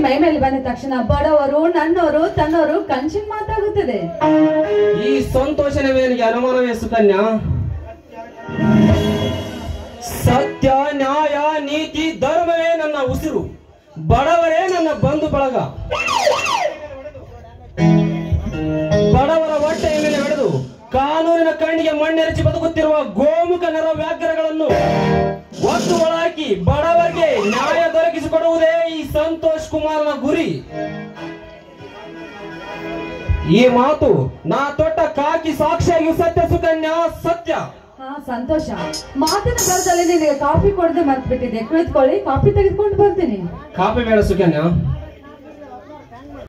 ಮೈ ಮೇಲೆ ಬಂದ ತಕ್ಷಣ ಬಡವರು ನನ್ನವರು ತನ್ನವರು ಕಂಚಿನ ಮಾತಾಗುತ್ತದೆ ಈ ಸಂತೋಷನವೇನಿಗೆ ಅನುಮಾನವೇ ಸುಕನ್ಯಾ ಸತ್ಯ ನ್ಯಾಯ ನೀತಿ ಧರ್ಮವೇ ನನ್ನ ಉಸಿರು ಬಡವರೇ ನನ್ನ ಬಂಧು ಬಳಗ ಬಡವರ ಹೊಟ್ಟೆಯ ಮೇಲೆ ಹೊಡೆದು ಕಾನೂನಿನ ಕಣ್ಣಿಗೆ ಮಣ್ಣೆರಚಿ ಬದುಕುತ್ತಿರುವ ಗೋಮುಖ ನರ ವ್ಯಾಘ್ರಗಳನ್ನು ಒತ್ತು ಒಳಹಾಕಿ ಬಡವರಿಗೆ ನ್ಯಾಯ ದೊರಕಿಸಿಕೊಡುವುದೇ ಈ ಸಂತೋಷ್ ಕುಮಾರನ ಗುರಿ ಈ ಮಾತು ನಾ ತೊಟ್ಟ ಕಾಕಿ ಸಾಕ್ಷಿಯಾಗಿ ಸತ್ಯ ಸುಕನ್ಯಾ ಸತ್ಯ ಹಾ ಸಂತೋಷ ಮಾತಿನ ಬರದಲ್ಲಿ ನಿನಗೆ ಕಾಫಿ ಕೊಡದೆ ಮರ್ತ್ಬಿಟ್ಟಿದೆ ಕುಳಿತುಕೊಳ್ಳಿ ಕಾಫಿ ತೆಗೆದುಕೊಂಡು ಬರ್ತೀನಿ ಕಾಪಿ ಬೇಡ ಸುಕನ್ಯಾ